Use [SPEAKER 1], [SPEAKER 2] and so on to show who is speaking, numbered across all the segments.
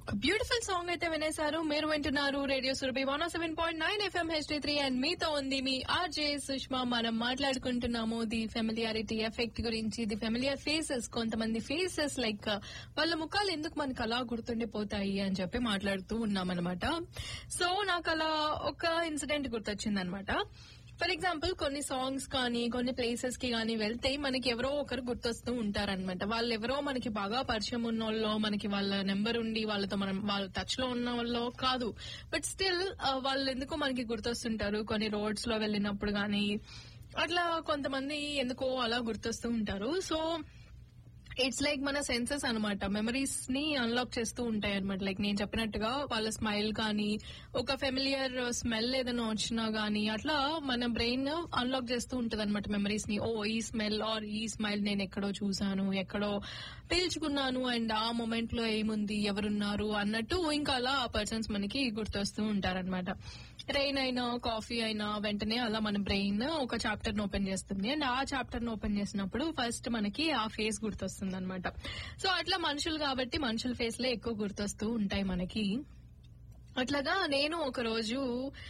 [SPEAKER 1] beautiful song అయితే వినేశారు మీరు వింటున్నారు radio Surabhi one seven point nine FM HD three and మీతో ఉంది మీ ఆర్జే సుష్మా మనం మాట్లాడుకుంటున్నాము ది ఫెమిలియారిటీ ఎఫెక్ట్ గురించి ది ఫెమిలియర్ ఫేసెస్ కొంతమంది ఫేసెస్ లైక్ వాళ్ళ ముఖాలు ఎందుకు మనకు అలా గుర్తుండిపోతాయి అని చెప్పి మాట్లాడుతూ ఉన్నామన్నమాట సో నాకు అలా ఒక ఇన్సిడెంట్ గుర్తొచ్చింది అనమాట ఫర్ ఎగ్జాంపుల్ కొన్ని సాంగ్స్ కానీ కొన్ని ప్లేసెస్ కి కానీ వెళ్తే మనకి ఎవరో ఒకరు గుర్తొస్తూ ఉంటారన్నమాట వాళ్ళు ఎవరో మనకి బాగా పరిచయం ఉన్న వాళ్ళో మనకి వాళ్ళ నెంబర్ ఉండి వాళ్ళతో మనం వాళ్ళ టచ్ లో ఉన్న వాళ్ళో కాదు బట్ స్టిల్ వాళ్ళు ఎందుకో మనకి గుర్తొస్తుంటారు కొన్ని రోడ్స్ లో వెళ్ళినప్పుడు కానీ అట్లా కొంతమంది ఎందుకో అలా గుర్తొస్తూ ఉంటారు సో ఇట్స్ లైక్ మన సెన్సెస్ అనమాట మెమరీస్ ని అన్లాక్ చేస్తూ ఉంటాయి అనమాట లైక్ నేను చెప్పినట్టుగా వాళ్ళ స్మైల్ కానీ ఒక ఫెమిలియర్ స్మెల్ ఏదైనా వచ్చినా గానీ అట్లా మన బ్రెయిన్ అన్లాక్ చేస్తూ ఉంటది అనమాట మెమరీస్ ని ఓ ఈ స్మెల్ ఆర్ ఈ స్మైల్ నేను ఎక్కడో చూసాను ఎక్కడో పీల్చుకున్నాను అండ్ ఆ మూమెంట్ లో ఏముంది ఎవరున్నారు అన్నట్టు ఇంకా అలా ఆ పర్సన్స్ మనకి గుర్తొస్తూ ఉంటారనమాట రెయిన్ అయినా కాఫీ అయినా వెంటనే అలా మన బ్రెయిన్ ఒక చాప్టర్ ని ఓపెన్ చేస్తుంది అండ్ ఆ చాప్టర్ ని ఓపెన్ చేసినప్పుడు ఫస్ట్ మనకి ఆ ఫేస్ గుర్తొస్తుంది అనమాట సో అట్లా మనుషులు కాబట్టి మనుషుల ఫేస్ లే ఎక్కువ గుర్తొస్తూ ఉంటాయి మనకి అట్లాగా నేను ఒక రోజు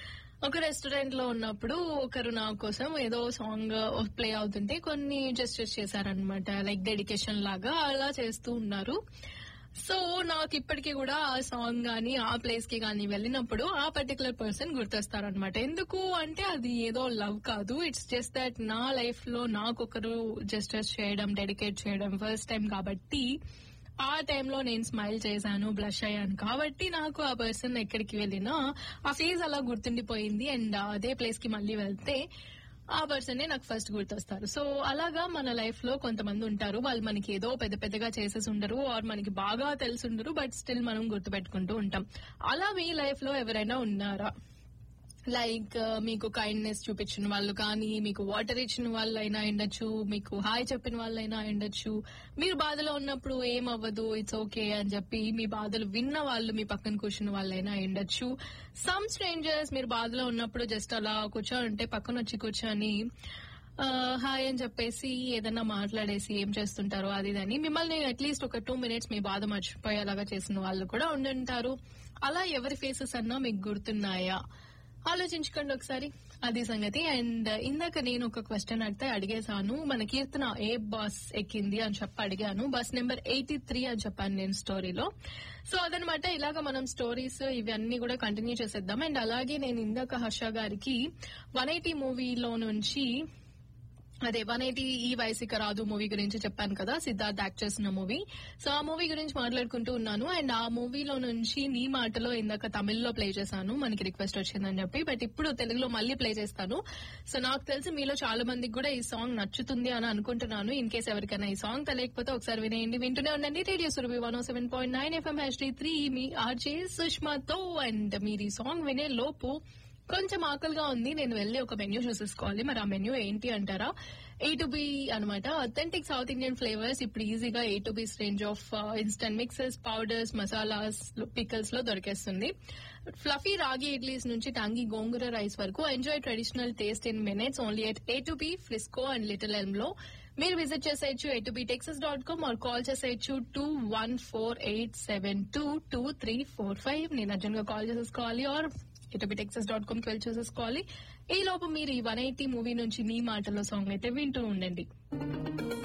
[SPEAKER 1] ఒక రెస్టారెంట్ లో ఉన్నప్పుడు ఒకరు నా కోసం ఏదో సాంగ్ ప్లే అవుతుంటే కొన్ని జస్టిస్ చేశారనమాట లైక్ డెడికేషన్ లాగా అలా చేస్తూ ఉన్నారు సో నాకు ఇప్పటికీ కూడా ఆ సాంగ్ గానీ ఆ ప్లేస్ కి గానీ వెళ్ళినప్పుడు ఆ పర్టికులర్ పర్సన్ గుర్తొస్తారనమాట ఎందుకు అంటే అది ఏదో లవ్ కాదు ఇట్స్ జస్ట్ దట్ నా లైఫ్ లో నాకొకరు జస్టిస్ చేయడం డెడికేట్ చేయడం ఫస్ట్ టైం కాబట్టి ఆ టైంలో నేను స్మైల్ చేశాను బ్లష్ అయ్యాను కాబట్టి నాకు ఆ పర్సన్ ఎక్కడికి వెళ్ళినా ఆ ఫేస్ అలా గుర్తుండిపోయింది అండ్ అదే ప్లేస్ కి మళ్ళీ వెళ్తే ఆ పర్సనే నాకు ఫస్ట్ గుర్తొస్తారు సో అలాగా మన లైఫ్ లో కొంతమంది ఉంటారు వాళ్ళు మనకి ఏదో పెద్ద పెద్దగా చేసేసి ఉండరు ఆర్ మనకి బాగా తెలుసుండరు బట్ స్టిల్ మనం గుర్తుపెట్టుకుంటూ ఉంటాం అలా మీ లైఫ్ లో ఎవరైనా ఉన్నారా లైక్ మీకు కైండ్నెస్ చూపించిన వాళ్ళు కానీ మీకు వాటర్ ఇచ్చిన వాళ్ళైనా ఉండొచ్చు మీకు హాయ్ చెప్పిన వాళ్ళైనా ఉండొచ్చు మీరు బాధలో ఉన్నప్పుడు ఏం అవ్వదు ఇట్స్ ఓకే అని చెప్పి మీ బాధలు విన్న వాళ్ళు మీ పక్కన కూర్చున్న వాళ్ళైనా ఉండొచ్చు సమ్ స్ట్రేంజర్స్ మీరు బాధలో ఉన్నప్పుడు జస్ట్ అలా కూర్చోంటే పక్కన వచ్చి కూర్చొని హాయ్ అని చెప్పేసి ఏదన్నా మాట్లాడేసి ఏం చేస్తుంటారో అది అని మిమ్మల్ని అట్లీస్ట్ ఒక టూ మినిట్స్ మీ బాధ మర్చిపోయేలాగా చేసిన వాళ్ళు కూడా ఉండుంటారు అలా ఎవరి ఫేసెస్ అన్నా మీకు గుర్తున్నాయా ఆలోచించుకోండి ఒకసారి అది సంగతి అండ్ ఇందాక నేను ఒక క్వశ్చన్ అడిగితే అడిగేశాను మన కీర్తన ఏ బస్ ఎక్కింది అని చెప్పి అడిగాను బస్ నెంబర్ ఎయిటీ త్రీ అని చెప్పాను నేను స్టోరీలో సో అదనమాట ఇలాగ మనం స్టోరీస్ ఇవన్నీ కూడా కంటిన్యూ చేసేద్దాం అండ్ అలాగే నేను ఇందాక హర్ష గారికి వన్ ఎయిటీ మూవీలో నుంచి అదే వన్ ఎయిటీ ఈ వయసిక రాదు మూవీ గురించి చెప్పాను కదా సిద్ధార్థ్ యాక్ట్ చేసిన మూవీ సో ఆ మూవీ గురించి మాట్లాడుకుంటూ ఉన్నాను అండ్ ఆ మూవీలో నుంచి నీ మాటలో ఇందాక తమిళ్లో ప్లే చేశాను మనకి రిక్వెస్ట్ వచ్చిందని చెప్పి బట్ ఇప్పుడు తెలుగులో మళ్ళీ ప్లే చేస్తాను సో నాకు తెలిసి మీలో చాలా మందికి కూడా ఈ సాంగ్ నచ్చుతుంది అని అనుకుంటున్నాను ఇన్ కేస్ ఎవరికైనా ఈ సాంగ్ తెలియకపోతే ఒకసారి వినేయండి వింటూనే ఉండండి radio Surabhi one seven point nine FM HD three మీ ఆర్జే సుష్మాతో అండ్ మీరు ఈ సాంగ్ వినే లోపు కొంచెం ఆకలిగా ఉంది నేను వెళ్ళి ఒక మెన్యూ చూసేసుకోవాలి మరి ఆ మెన్యూ ఏంటి అంటారా ఏ టు బి అనమాట అథెంటిక్ సౌత్ ఇండియన్ ఫ్లేవర్స్ ఇప్పుడు ఈజీగా A to B's range of instant mixes powders masalas pickles లో దొరికేస్తుంది ఫ్లఫీ రాగి ఇడ్లీస్ నుంచి టాంగి గోంగూర రైస్ వరకు enjoy traditional taste in minutes only at A to B Frisco and Little Elm లో మీరు visit చేసేయచ్చు A to B Texas dot com or call చేసేయచ్చు two one four eight seven two two three four five నేను urgent గా call చేసేసుకోవాలి or A to B Texas dot com కి వెళ్ళి చూసేసుకోవాలి ఈ లోపు మీరు ఈ వన్ ఎయిటీ మూవీ నుంచి నీ మాటలో సాంగ్ అయితే వింటూ ఉండండి